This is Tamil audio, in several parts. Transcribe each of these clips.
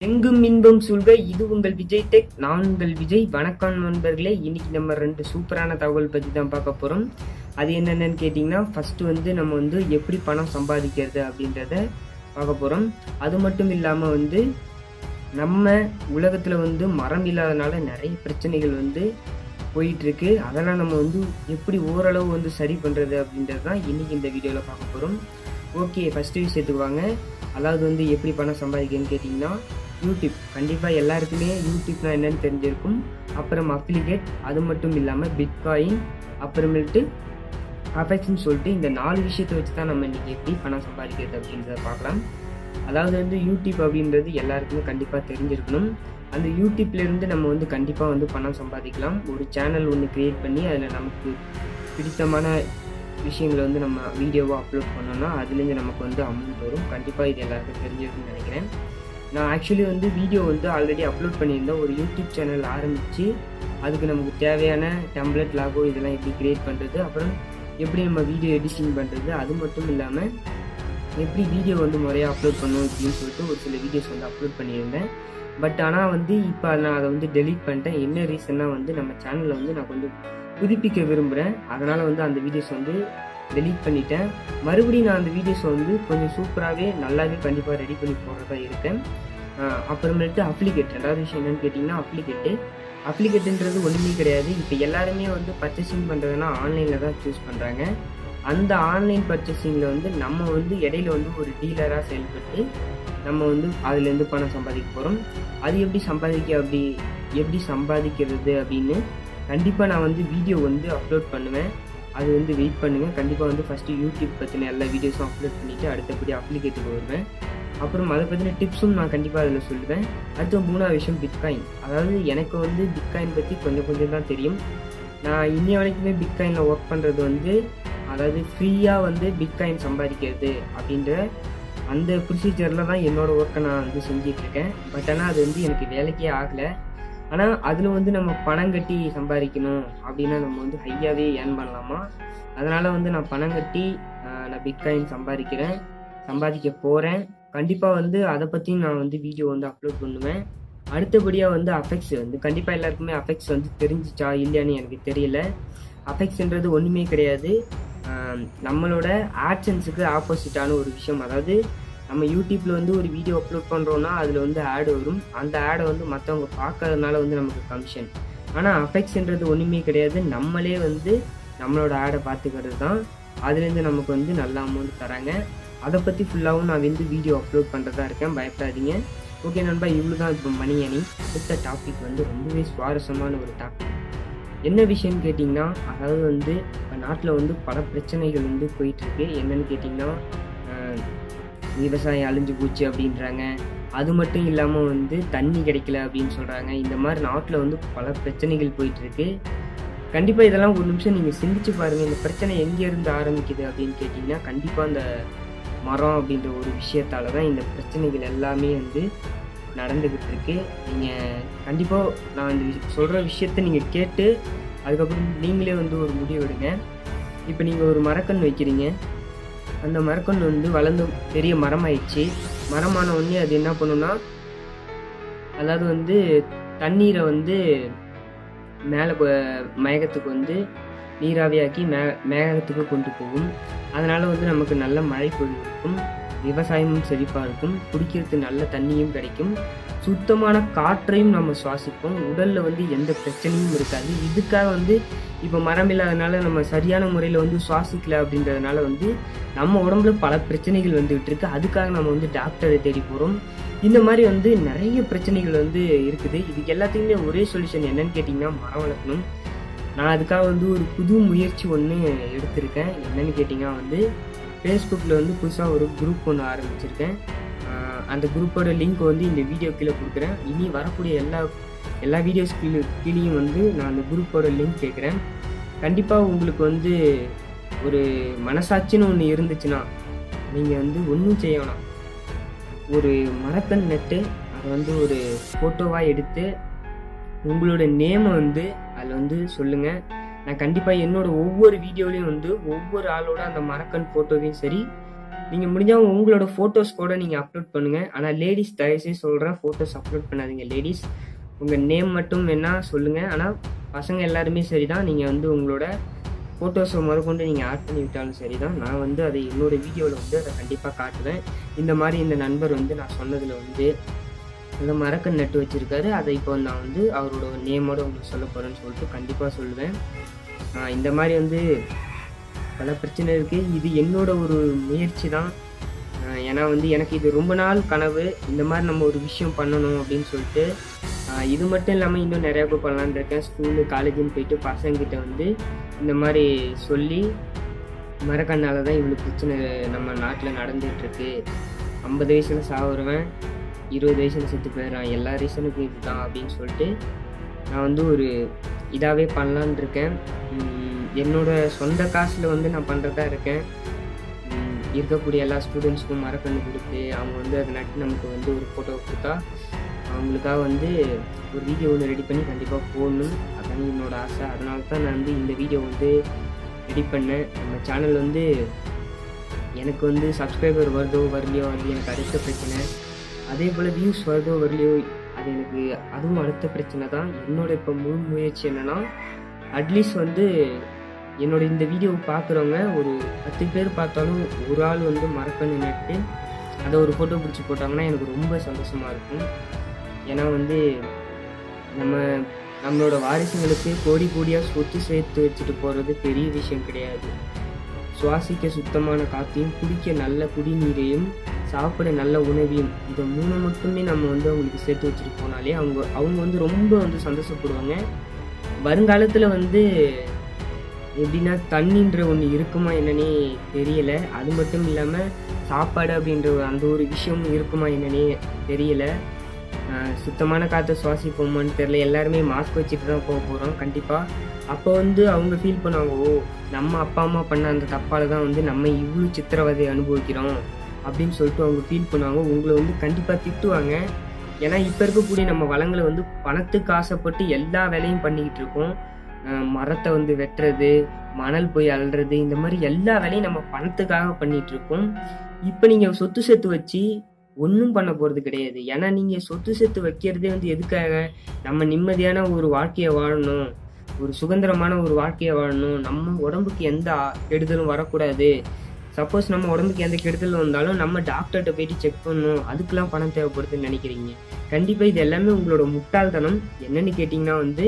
எங்கும் இன்பம் சூழ்க இது உங்கள் விஜய் டெக் நான் உங்கள் விஜய் வணக்கம் நண்பர்களே இன்னைக்கு நம்ம ரெண்டு சூப்பரான தகவல் பற்றி தான் பார்க்க போகிறோம் அது என்னென்னு கேட்டிங்கன்னா ஃபஸ்ட்டு வந்து நம்ம வந்து எப்படி பணம் சம்பாதிக்கிறது அப்படின்றத பார்க்க போகிறோம் அது மட்டும் இல்லாமல் வந்து நம்ம உலகத்தில் வந்து மரம் இல்லாதனால நிறைய பிரச்சனைகள் வந்து போயிட்டு இருக்கு அதெல்லாம் நம்ம வந்து எப்படி ஓரளவு வந்து சரி பண்ணுறது அப்படின்றது தான் இன்னைக்கு இந்த வீடியோவில் பார்க்க போகிறோம் ஓகே ஃபஸ்ட்டு விஷயத்துக்கு வாங்க அதாவது வந்து எப்படி பணம் சம்பாதிக்கணும்னு கேட்டிங்கன்னா யூடியூப் கண்டிப்பாக எல்லாருக்குமே யூடியூப்னா என்னன்னு தெரிஞ்சிருக்கும் அப்புறம் அப்ளிகேட் அது மட்டும் இல்லாமல் பிட்காயின் அப்புறமேட்டு அஃபெக்ட்னு சொல்லிட்டு இந்த நாலு விஷயத்தை வச்சு தான் நம்ம இன்றைக்கி எப்படி பணம் சம்பாதிக்கிறது அப்படின்றத பார்க்கலாம் அதாவது வந்து யூடியூப் அப்படின்றது எல்லாருக்குமே கண்டிப்பாக தெரிஞ்சிருக்கணும் அந்த யூடியூப்லேருந்து நம்ம வந்து கண்டிப்பாக வந்து பணம் சம்பாதிக்கலாம் ஒரு சேனல் ஒன்று க்ரியேட் பண்ணி அதில் நமக்கு பிடித்தமான விஷயங்களை வந்து நம்ம வீடியோவாக அப்லோட் பண்ணோம்னா அதுலேருந்து நமக்கு வந்து அமௌண்ட் வரும் கண்டிப்பாக இது எல்லாருக்கும் தெரிஞ்சிருக்குன்னு நினைக்கிறேன் நான் ஆக்சுவலி வந்து வீடியோ வந்து ஆல்ரெடி அப்லோட் பண்ணியிருந்தேன் ஒரு யூடியூப் சேனல் ஆரம்பித்து அதுக்கு நமக்கு தேவையான டெம்ப்ளெட் லாகோ இதெல்லாம் எப்படி க்ரியேட் பண்ணுறது அப்புறம் எப்படி நம்ம வீடியோ எடிட்டிங் பண்ணுறது அது மட்டும் இல்லாமல் எப்படி வீடியோ வந்து முறையாக அப்லோட் பண்ணணும் அப்படின்னு சொல்லிட்டு ஒரு சில வீடியோஸ் வந்து அப்லோட் பண்ணியிருந்தேன் பட் ஆனால் வந்து இப்போ நான் அதை வந்து டெலீட் பண்ணிட்டேன் என்ன ரீசன்னா வந்து நம்ம சேனலில் வந்து நான் கொஞ்சம் புதுப்பிக்க விரும்புகிறேன் அதனால் வந்து அந்த வீடியோஸ் வந்து டெலீட் பண்ணிட்டேன் மறுபடியும் நான் அந்த வீடியோஸ் வந்து கொஞ்சம் சூப்பராகவே நல்லாவே கண்டிப்பாக ரெடி பண்ணி போகிறதா இருக்கேன் அப்புறமேட்டு அப்ளிகேட் ரெண்டாவது விஷயம் என்னென்னு கேட்டிங்கன்னா அப்ளிகேட்டு அப்ளிகேட்டுன்றது ஒன்றுமே கிடையாது இப்போ எல்லாருமே வந்து பர்ச்சேசிங் பண்ணுறதுனா ஆன்லைனில் தான் சூஸ் பண்ணுறாங்க அந்த ஆன்லைன் பர்ச்சேசிங்கில் வந்து நம்ம வந்து இடையில வந்து ஒரு டீலராக செயல்பட்டு நம்ம வந்து அதுலேருந்து பணம் சம்பாதிக்க போகிறோம் அது எப்படி சம்பாதிக்க அப்படி எப்படி சம்பாதிக்கிறது அப்படின்னு கண்டிப்பாக நான் வந்து வீடியோ வந்து அப்லோட் பண்ணுவேன் அது வந்து வெயிட் பண்ணுங்கள் கண்டிப்பாக வந்து ஃபஸ்ட்டு யூடியூப் பற்றின எல்லா வீடியோஸும் அப்லோட் பண்ணிவிட்டு அடுத்தபடி அப்ளிகேட்டுக்கு வருவேன் அப்புறம் அதை பற்றின டிப்ஸும் நான் கண்டிப்பாக அதில் சொல்லுவேன் அடுத்த மூணாவது விஷயம் பிட்காயின் அதாவது எனக்கு வந்து பிட்காயின் பற்றி கொஞ்சம் கொஞ்சம் தான் தெரியும் நான் இன்னி வரைக்குமே பிட்காயினில் ஒர்க் பண்ணுறது வந்து அதாவது ஃப்ரீயாக வந்து பிட்காயின் சம்பாதிக்கிறது அப்படின்ற அந்த ப்ரொசீஜரில் தான் என்னோடய ஒர்க்கை நான் வந்து செஞ்சிட்ருக்கேன் பட் ஆனால் அது வந்து எனக்கு வேலைக்கே ஆகலை ஆனால் அதில் வந்து நம்ம பணம் கட்டி சம்பாதிக்கணும் அப்படின்னா நம்ம வந்து ஹையாகவே ஏர்ன் பண்ணலாமா அதனால் வந்து நான் பணம் கட்டி நான் பிட்காயின் சம்பாதிக்கிறேன் சம்பாதிக்க போகிறேன் கண்டிப்பாக வந்து அதை பற்றியும் நான் வந்து வீடியோ வந்து அப்லோட் பண்ணுவேன் அடுத்தபடியாக வந்து அஃபெக்ட்ஸ் வந்து கண்டிப்பாக எல்லாருக்குமே அஃபெக்ட்ஸ் வந்து தெரிஞ்சிச்சா இல்லையான்னு எனக்கு தெரியல அஃபெக்ட்ஸ்ன்றது ஒன்றுமே கிடையாது நம்மளோட ஆட்சன்ஸுக்கு ஆப்போசிட்டான ஒரு விஷயம் அதாவது நம்ம யூடியூப்பில் வந்து ஒரு வீடியோ அப்லோட் பண்ணுறோன்னா அதில் வந்து ஆடு வரும் அந்த ஆடை வந்து மற்றவங்க பார்க்கறதுனால வந்து நமக்கு கமிஷன் ஆனால் அஃபெக்ட்ஸ்ன்றது ஒன்றுமே கிடையாது நம்மளே வந்து நம்மளோட ஆடை பார்த்துக்கிறது தான் அதுலேருந்து நமக்கு வந்து நல்ல அமௌண்ட் தராங்க அதை பற்றி ஃபுல்லாகவும் நான் வந்து வீடியோ அப்லோட் பண்ணுறதா இருக்கேன் பயப்படாதீங்க ஓகே நண்பா இவ்வளோ தான் இப்போ மணி அணி அடுத்த டாபிக் வந்து ரொம்பவே சுவாரஸ்யமான ஒரு டாபிக் என்ன விஷயம்னு கேட்டிங்கன்னா அதாவது வந்து இப்போ நாட்டில் வந்து பல பிரச்சனைகள் வந்து போயிட்டுருக்கு என்னன்னு கேட்டிங்கன்னா விவசாயம் அழிஞ்சு போச்சு அப்படின்றாங்க அது மட்டும் இல்லாமல் வந்து தண்ணி கிடைக்கல அப்படின்னு சொல்கிறாங்க இந்த மாதிரி நாட்டில் வந்து பல பிரச்சனைகள் போயிட்டுருக்கு கண்டிப்பாக இதெல்லாம் ஒரு நிமிஷம் நீங்கள் சிந்திச்சு பாருங்கள் இந்த பிரச்சனை எங்கேருந்து ஆரம்பிக்குது அப்படின்னு கேட்டிங்கன்னா கண்டிப்பாக அந்த மரம் அப்படின்ற ஒரு விஷயத்தால தான் இந்த பிரச்சனைகள் எல்லாமே வந்து நடந்துக்கிட்டு இருக்கு நீங்கள் கண்டிப்பாக நான் இந்த சொல்கிற விஷயத்த நீங்கள் கேட்டு அதுக்கப்புறம் நீங்களே வந்து ஒரு முடிவு எடுங்க இப்போ நீங்கள் ஒரு மரக்கன்று வைக்கிறீங்க அந்த மரக்கன்று வந்து வளர்ந்து பெரிய மரமாயிடுச்சு மரமான உடனே அது என்ன பண்ணுன்னா அதாவது வந்து தண்ணீரை வந்து மேலே மேகத்துக்கு வந்து நீராவியாக்கி மே மேகத்துக்கு கொண்டு போகும் அதனால் வந்து நமக்கு நல்ல மழை பொழிவு விவசாயமும் செழிப்பாக இருக்கும் குடிக்கிறதுக்கு நல்ல தண்ணியும் கிடைக்கும் சுத்தமான காற்றையும் நம்ம சுவாசிப்போம் உடலில் வந்து எந்த பிரச்சனையும் இருக்காது இதுக்காக வந்து இப்போ மரம் இல்லாதனால நம்ம சரியான முறையில் வந்து சுவாசிக்கல அப்படின்றதுனால வந்து நம்ம உடம்புல பல பிரச்சனைகள் வந்துகிட்டு இருக்கு அதுக்காக நம்ம வந்து டாக்டரை தேடி போகிறோம் இந்த மாதிரி வந்து நிறைய பிரச்சனைகள் வந்து இருக்குது இதுக்கு எல்லாத்துக்குமே ஒரே சொல்யூஷன் என்னன்னு கேட்டிங்கன்னா மரம் வளர்க்கணும் நான் அதுக்காக வந்து ஒரு புது முயற்சி ஒன்று எடுத்திருக்கேன் என்னன்னு கேட்டிங்கன்னா வந்து ஃபேஸ்புக்கில் வந்து புதுசாக ஒரு குரூப் ஒன்று ஆரம்பிச்சிருக்கேன் அந்த குரூப்போட லிங்க் வந்து இந்த வீடியோ கீழே கொடுக்குறேன் இனி வரக்கூடிய எல்லா எல்லா வீடியோஸ் கீழே கீழேயும் வந்து நான் அந்த குரூப்போட லிங்க் கேட்குறேன் கண்டிப்பாக உங்களுக்கு வந்து ஒரு மனசாட்சின்னு ஒன்று இருந்துச்சுன்னா நீங்கள் வந்து ஒன்றும் செய்யணும் ஒரு மரக்கன் நட்டு அதை வந்து ஒரு ஃபோட்டோவாக எடுத்து உங்களோட நேமை வந்து அதில் வந்து சொல்லுங்கள் நான் கண்டிப்பாக என்னோட ஒவ்வொரு வீடியோலையும் வந்து ஒவ்வொரு ஆளோட அந்த மரக்கன் ஃபோட்டோவையும் சரி நீங்கள் முடிஞ்சால் உங்களோட ஃபோட்டோஸ் கூட நீங்கள் அப்லோட் பண்ணுங்கள் ஆனால் லேடிஸ் தயவுசெய்து சொல்கிறேன் ஃபோட்டோஸ் அப்லோட் பண்ணாதீங்க லேடிஸ் உங்கள் நேம் மட்டும் வேணால் சொல்லுங்கள் ஆனால் பசங்க எல்லாருமே சரி தான் நீங்கள் வந்து உங்களோட ஃபோட்டோஸை முதற்கொண்டு நீங்கள் ஆட் பண்ணி விட்டாலும் சரி தான் நான் வந்து அதை என்னோட வீடியோவில் வந்து அதை கண்டிப்பாக காட்டுவேன் இந்த மாதிரி இந்த நண்பர் வந்து நான் சொன்னதில் வந்து அந்த மரக்கன் நட்டு வச்சுருக்காரு அதை இப்போ நான் வந்து அவரோட நேமோட உங்களுக்கு சொல்ல போகிறேன்னு சொல்லிட்டு கண்டிப்பாக சொல்லுவேன் ஆஹ் இந்த மாதிரி வந்து பல பிரச்சனை இருக்குது இது என்னோட ஒரு முயற்சி தான் ஆஹ் ஏன்னா வந்து எனக்கு இது ரொம்ப நாள் கனவு இந்த மாதிரி நம்ம ஒரு விஷயம் பண்ணணும் அப்படின்னு சொல்லிட்டு ஆஹ் இது மட்டும் இல்லாமல் இன்னும் நிறையா கூட பண்ணலான்னு இருக்கேன் ஸ்கூலு காலேஜுன்னு போயிட்டு பசங்கிட்ட வந்து இந்த மாதிரி சொல்லி மரக்கண்ணால தான் இவ்வளோ பிரச்சனை நம்ம நாட்டில் நடந்துகிட்ருக்கு ஐம்பது வயசில் சாவுறவன் இருபது வயசில் செத்து போயிடுறான் எல்லா ரீசனுக்கும் இதுதான் அப்படின்னு சொல்லிட்டு நான் வந்து ஒரு இதாகவே பண்ணலான்னு இருக்கேன் உம் என்னோட சொந்த காசில் வந்து நான் பண்ணுறதா இருக்கேன் உம் இருக்கக்கூடிய எல்லா ஸ்டூடெண்ட்ஸ்க்கும் மரக்கன்று கொடுத்து அவங்க வந்து அதை நட்டு நமக்கு வந்து ஒரு ஃபோட்டோ கொடுத்தா அவங்களுக்காக வந்து ஒரு வீடியோ ஒன்று ரெடி பண்ணி கண்டிப்பாக போடணும் அதான் என்னோட ஆசை அதனால தான் நான் வந்து இந்த வீடியோ வந்து ரெடி பண்ணேன் நம்ம சேனல் வந்து எனக்கு வந்து சப்ஸ்கிரைபர் வருதோ வரலையோ அது எனக்கு அடுத்த பிரச்சனை அதே போல் வியூஸ் வருதோ வரலையோ அது எனக்கு அதுவும் அடுத்த பிரச்சனை தான் என்னோட இப்போ முழு முயற்சி என்னென்னா அட்லீஸ்ட் வந்து என்னோட இந்த வீடியோவை பார்க்குறவங்க ஒரு பத்து பேர் பார்த்தாலும் ஒரு ஆள் வந்து மரக்கன்று நட்டு அதை ஒரு ஃபோட்டோ பிடிச்சி போட்டாங்கன்னா எனக்கு ரொம்ப சந்தோஷமாக இருக்கும் ஏன்னா வந்து நம்ம நம்மளோட வாரிசுங்களுக்கு கோடி கோடியாக சொத்து சேர்த்து வச்சுட்டு போகிறது பெரிய விஷயம் கிடையாது சுவாசிக்க சுத்தமான காற்றையும் குடிக்க நல்ல குடிநீரையும் சாப்பிட நல்ல உணவையும் இதை மூணு மட்டுமே நம்ம வந்து அவங்களுக்கு சேர்த்து வச்சுட்டு போனாலே அவங்க அவங்க வந்து ரொம்ப வந்து சந்தோஷப்படுவாங்க வருங்காலத்தில் வந்து எப்படின்னா தண்ணின்ற ஒன்று இருக்குமா என்னன்னே தெரியல அது மட்டும் இல்லாமல் சாப்பாடு அப்படின்ற ஒரு- அந்த ஒரு விஷயம் இருக்குமா என்னன்னே தெரியல ஆஹ் சுத்தமான காற்றை சுவாசிப்போமான்னு தெரில எல்லாருமே மாஸ்க் வச்சுட்டு தான் போக போகிறோம் கண்டிப்பாக அப்போ வந்து அவங்க ஃபீல் பண்ணுவாங்க ஓ நம்ம அப்பா அம்மா பண்ண அந்த தப்பால் தான் வந்து நம்ம இவ்வளோ சித்திரவதை அனுபவிக்கிறோம் அப்படின்னு சொல்லிட்டு அவங்க ஃபீல் பண்ணுவாங்க உங்களை வந்து கண்டிப்பாக திட்டுவாங்க ஏன்னா இப்போ இருக்கக்கூடிய நம்ம வளங்களை வந்து பணத்துக்கு ஆசைப்பட்டு எல்லா வேலையும் பண்ணிக்கிட்டு இருக்கோம் ஆஹ் மரத்தை வந்து வெட்டுறது மணல் போய் அள்ளுறது இந்த மாதிரி எல்லா வேலையும் நம்ம பணத்துக்காக பண்ணிட்டு இருக்கோம் இப்போ நீங்கள் சொத்து சேர்த்து வச்சு ஒன்றும் பண்ண போகிறது கிடையாது ஏன்னா நீங்கள் சொத்து சேர்த்து வைக்கிறதே வந்து எதுக்காக நம்ம நிம்மதியான ஒரு வாழ்க்கையை வாழணும் ஒரு சுதந்திரமான ஒரு வாழ்க்கையை வாழணும் நம்ம உடம்புக்கு எந்த ஆ- கெடுதலும் வரக்கூடாது சப்போஸ் நம்ம உடம்புக்கு எந்த கெடுதல் வந்தாலும் நம்ம டாக்டர்கிட்ட போயிட்டு செக் பண்ணணும் அதுக்கெல்லாம் பணம் தேவைப்படுதுன்னு நினைக்கிறீங்க கண்டிப்பாக இது எல்லாமே உங்களோட முட்டாள்தனம் என்னன்னு கேட்டிங்கன்னா வந்து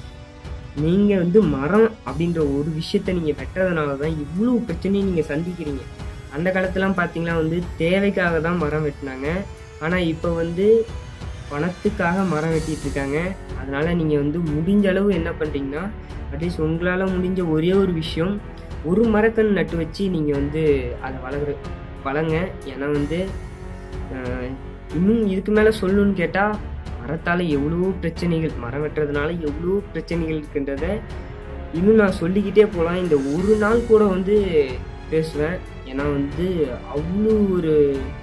நீங்கள் வந்து மரம் அப்படின்ற ஒரு விஷயத்த நீங்கள் வெட்டுறதுனால தான் இவ்வளோ பிரச்சனையும் நீங்கள் சந்திக்கிறீங்க அந்த காலத்துலாம் பார்த்தீங்கன்னா வந்து தேவைக்காக தான் மரம் வெட்டினாங்க ஆனால் இப்போ வந்து பணத்துக்காக மரம் வெட்டிட்டு இருக்காங்க அதனால நீங்கள் வந்து முடிஞ்ச அளவு என்ன பண்ணுறீங்கன்னா அட்லீஸ்ட் உங்களால் முடிஞ்ச ஒரே ஒரு விஷயம் ஒரு மரக்கன்று நட்டு வச்சு நீங்கள் வந்து அதை வளர்க்குற வளங்க ஏன்னா வந்து ஆஹ், இன்னும் இதுக்கு மேலே சொல்லணும்னு கேட்டால் மரத்தால் எவ்வளோ பிரச்சனைகள் மரம் வெட்டுறதுனால எவ்வளோ பிரச்சனைகள் இருக்குன்றத இன்னும் நான் சொல்லிக்கிட்டே போகலாம் இந்த ஒரு நாள் கூட வந்து பேசுவேன் ஏன்னா வந்து அவ்வளோ ஒரு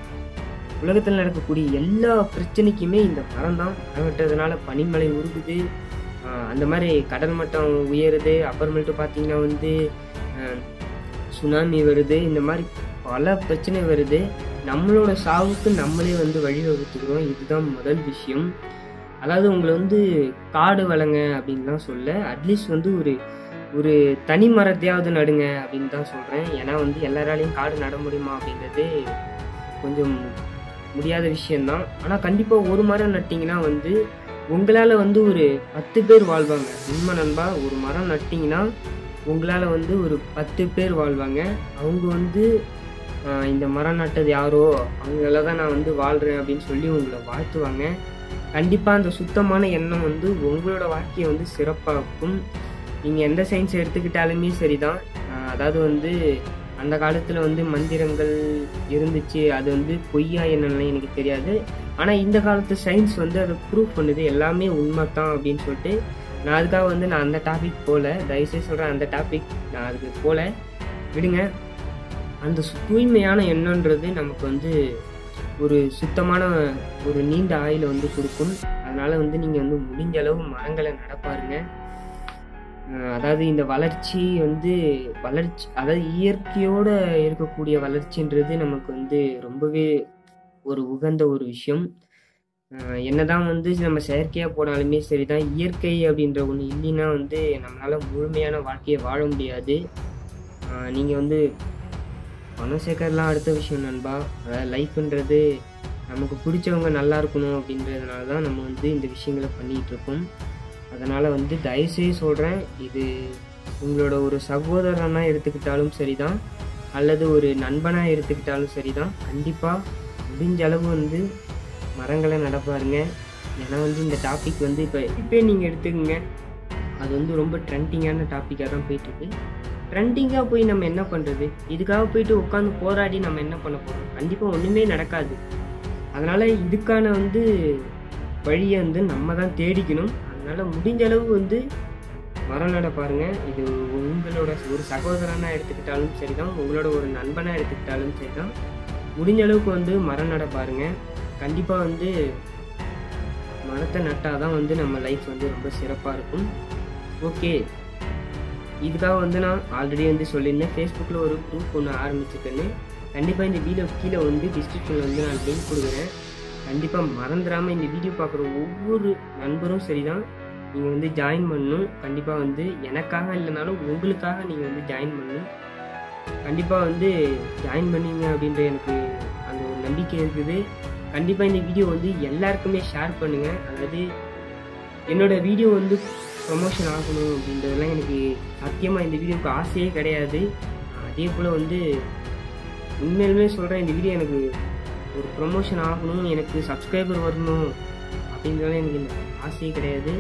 உலகத்தில் நடக்கக்கூடிய எல்லா பிரச்சனைக்குமே இந்த மரம் தான் மரம் வெட்டுறதுனால பனிமலை உருகுது ஆஹ் அந்த மாதிரி கடல் மட்டம் உயருது அப்புறமேட்டு பார்த்தீங்கன்னா வந்து ஆஹ் சுனாமி வருது இந்த மாதிரி பல பிரச்சனை வருது நம்மளோட சாவுக்கு நம்மளே வந்து வழிவகுத்துக்கிறோம் இதுதான் முதல் விஷயம் அதாவது உங்களை வந்து காடு வளங்க அப்படின்லாம் சொல்ல அட்லீஸ்ட் வந்து ஒரு ஒரு தனி மரத்தையாவது நடுங்க அப்படின்னு தான் சொல்கிறேன் ஏன்னா வந்து எல்லாராலையும் காடு நட முடியுமா அப்படின்றது கொஞ்சம் முடியாத விஷயம்தான் ஆனால் கண்டிப்பாக ஒரு மரம் நட்டிங்கன்னா வந்து உங்களால் வந்து ஒரு பத்து பேர் வாழ்வாங்க உண்மை நண்பா ஒரு மரம் நட்டிங்கன்னா உங்களால் வந்து ஒரு பத்து பேர் வாழ்வாங்க அவங்க வந்து ஆஹ், இந்த மரம் நட்டது யாரோ அவங்கள தான் நான் வந்து வாழ்கிறேன் அப்படின்னு சொல்லி உங்களை வாழ்த்துவாங்க கண்டிப்பாக அந்த சுத்தமான எண்ணம் வந்து உங்களோட வாழ்க்கையை வந்து சிறப்பாக்கும் நீங்கள் எந்த சயின்ஸ் எடுத்துக்கிட்டாலுமே சரிதான் ஆஹ், அதாவது வந்து அந்த காலத்தில் வந்து மந்திரங்கள் இருந்துச்சு அது வந்து பொய்யா என்னன்னு எனக்கு தெரியாது ஆனால் இந்த காலத்து சயின்ஸ் வந்து அதை ப்ரூவ் பண்ணுது எல்லாமே உண்மை தான் அப்படின்னு சொல்லிட்டு நான் அதுக்காக வந்து நான் அந்த டாபிக் போகல தயவுசெய்து சொல்கிறேன் அந்த டாபிக் நான் அதுக்கு போகல விடுங்க அந்த சு- தூய்மையான எண்ணன்றது நமக்கு வந்து ஒரு சுத்தமான ஒரு நீண்ட ஆயுளை வந்து கொடுக்கும் அதனால வந்து நீங்கள் வந்து முடிஞ்ச அளவு மரங்களை நடப்பாருங்க அஹ் அதாவது இந்த வளர்ச்சி வந்து வளர்ச்சி அதாவது இயற்கையோட இருக்கக்கூடிய வளர்ச்சின்றது நமக்கு வந்து ரொம்பவே ஒரு உகந்த ஒரு விஷயம் அஹ் என்னதான் வந்து நம்ம செயற்கையாக போனாலுமே சரிதான் இயற்கை அப்படின்ற ஒன்று இல்லைன்னா வந்து நம்மளால் முழுமையான வாழ்க்கையை வாழ முடியாது நீங்கள் வந்து பணம் சேர்க்கறதுலாம் அடுத்த விஷயம் நண்பா அதாவது லைஃப்ன்றது நமக்கு பிடிச்சவங்க நல்லா இருக்கணும் அப்படின்றதுனால தான் நம்ம வந்து இந்த விஷயங்களை பண்ணிகிட்டு இருக்கோம் அதனால் வந்து தயவுசெய்து சொல்கிறேன் இது உங்களோட ஒரு சகோதரனாக எடுத்துக்கிட்டாலும் சரிதான் அல்லது ஒரு நண்பனாக எடுத்துக்கிட்டாலும் சரிதான் கண்டிப்பாக முடிஞ்ச அளவு வந்து மரங்களை நடப்பாருங்க ஏன்னா வந்து இந்த டாபிக் வந்து இப்போ இப்போ நீங்கள் எடுத்துக்கங்க அது வந்து ரொம்ப ட்ரெண்டிங்கான டாப்பிக்காக தான் போயிட்டுருக்கு ட்ரெண்டிங்காக போய் நம்ம என்ன பண்ணுறது இதுக்காக போயிட்டு உட்காந்து போராடி நம்ம என்ன பண்ண போகிறோம் கண்டிப்பாக ஒன்றுமே நடக்காது அதனால் இதுக்கான வந்து வழியை வந்து நம்ம தான் தேடிக்கணும் அதனால் முடிஞ்ச அளவு வந்து மரம் நட பாருங்க இது உங்களோட ஒரு சகோதரனாக எடுத்துக்கிட்டாலும் சரிதான் உங்களோட ஒரு நண்பனாக எடுத்துக்கிட்டாலும் சரிதான் முடிஞ்ச அளவுக்கு வந்து மரம் நட பாருங்க கண்டிப்பாக வந்து மரத்தை நட்டால் தான் வந்து நம்ம லைஃப் வந்து ரொம்ப சிறப்பாக இருக்கும் ஓகே இதுக்காக வந்து நான் ஆல்ரெடி வந்து சொல்லியிருந்தேன் ஃபேஸ்புக்கில் ஒரு குரூப் ஒன்று ஆரம்பிச்சிருக்கேன்னு கண்டிப்பாக இந்த வீடியோ கீழே வந்து டிஸ்கிரிப்ஷனில் வந்து நான் லிங்க் கொடுக்குறேன் கண்டிப்பாக மறந்துடாமல் இந்த வீடியோ பார்க்குற ஒவ்வொரு நண்பரும் சரிதான் நீங்கள் வந்து ஜாயின் பண்ணணும் கண்டிப்பாக வந்து எனக்காக இல்லைனாலும் உங்களுக்காக நீங்கள் வந்து ஜாயின் பண்ணணும் கண்டிப்பாக வந்து ஜாயின் பண்ணீங்க அப்படின்ற எனக்கு அந்த ஒரு நம்பிக்கை இருக்குது கண்டிப்பாக இந்த வீடியோ வந்து எல்லாருக்குமே ஷேர் பண்ணுங்கள் அதாவது என்னோட வீடியோ வந்து ப்ரொமோஷன் ஆகணும் அப்படின்றதெல்லாம் எனக்கு சத்தியமாக இந்த வீடியோவுக்கு ஆசையே கிடையாது அதே போல் வந்து உண்மையிலுமே சொல்கிறேன் இந்த வீடியோ எனக்கு ஒரு ப்ரொமோஷன் ஆகணும் எனக்கு சப்ஸ்கிரைபர் வரணும் அப்படின்றதெல்லாம் எனக்கு இந்த ஆசையே கிடையாது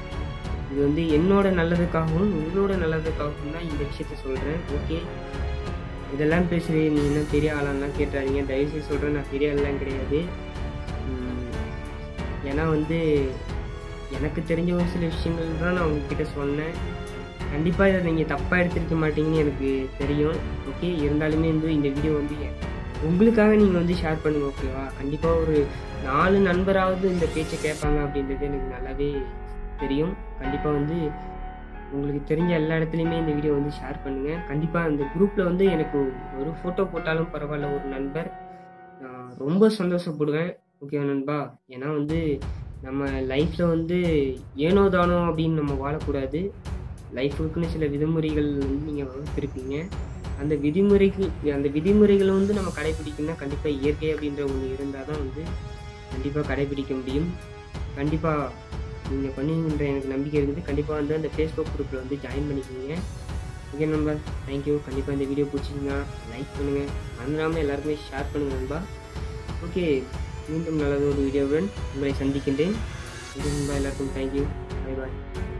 இது வந்து என்னோட நல்லதுக்காகவும் உங்களோட நல்லதுக்காகவும் தான் இந்த விஷயத்த சொல்கிறேன் ஓகே இதெல்லாம் பேசுகிறேன் நீ என்ன பெரிய ஆளான்லாம் கேட்டாதீங்க தயவுசெய்து சொல்கிறேன் நான் பெரிய ஆள்லாம் கிடையாது உம், ஏன்னா வந்து எனக்கு தெரிஞ்ச ஒரு சில விஷயங்கள் தான் நான் உங்ககிட்ட சொன்னேன் கண்டிப்பாக இதை நீங்கள் தப்பாக எடுத்திருக்க மாட்டீங்கன்னு எனக்கு தெரியும் ஓகே இருந்தாலுமே வந்து இந்த வீடியோ வந்து உங்களுக்காக நீங்கள் வந்து ஷேர் பண்ணுங்க ஓகேவா கண்டிப்பாக ஒரு நாலு நண்பராவது இந்த பேச்சை கேட்பாங்க அப்படின்றது எனக்கு நல்லாவே தெரியும் கண்டிப்பாக வந்து உங்களுக்கு தெரிஞ்ச எல்லா இடத்துலையுமே இந்த வீடியோ வந்து ஷேர் பண்ணுங்கள் கண்டிப்பாக அந்த குரூப்பில் வந்து எனக்கு ஒரு ஃபோட்டோ போட்டாலும் பரவாயில்ல ஒரு நண்பர் நான் ரொம்ப சந்தோஷப்படுவேன் ஓகேவா நண்பா ஏன்னா வந்து நம்ம லைஃப்பில் வந்து ஏனோ தானோ அப்படின்னு நம்ம வாழக்கூடாது லைஃபுக்குன்னு சில விதிமுறைகள் வந்து நீங்கள் வகுத்திருப்பீங்க அந்த விதிமுறைக்கு அந்த விதிமுறைகளை வந்து நம்ம கடைபிடிக்கணும்னா கண்டிப்பாக இயற்கை அப்படின்ற ஒன்று இருந்தால் தான் வந்து கண்டிப்பாக கடைபிடிக்க முடியும் கண்டிப்பாக நீங்கள் பண்ணுவீங்கன்ற எனக்கு நம்பிக்கை இருக்குது கண்டிப்பாக வந்து அந்த ஃபேஸ்புக் குரூப்பில் வந்து ஜாயின் பண்ணிக்கோங்க ஓகே நண்பா தேங்க்யூ கண்டிப்பாக இந்த வீடியோ பிடிச்சிங்கன்னா லைக் பண்ணுங்கள் மறந்துடாமல் எல்லாருக்குமே ஷேர் பண்ணுங்கள் நண்பா ஓகே மீண்டும் நல்லது ஒரு வீடியோவுடன் உங்களை சந்திக்கின்றேன் இது நண்பா எல்லாருக்கும் தேங்க்யூ பை பாய்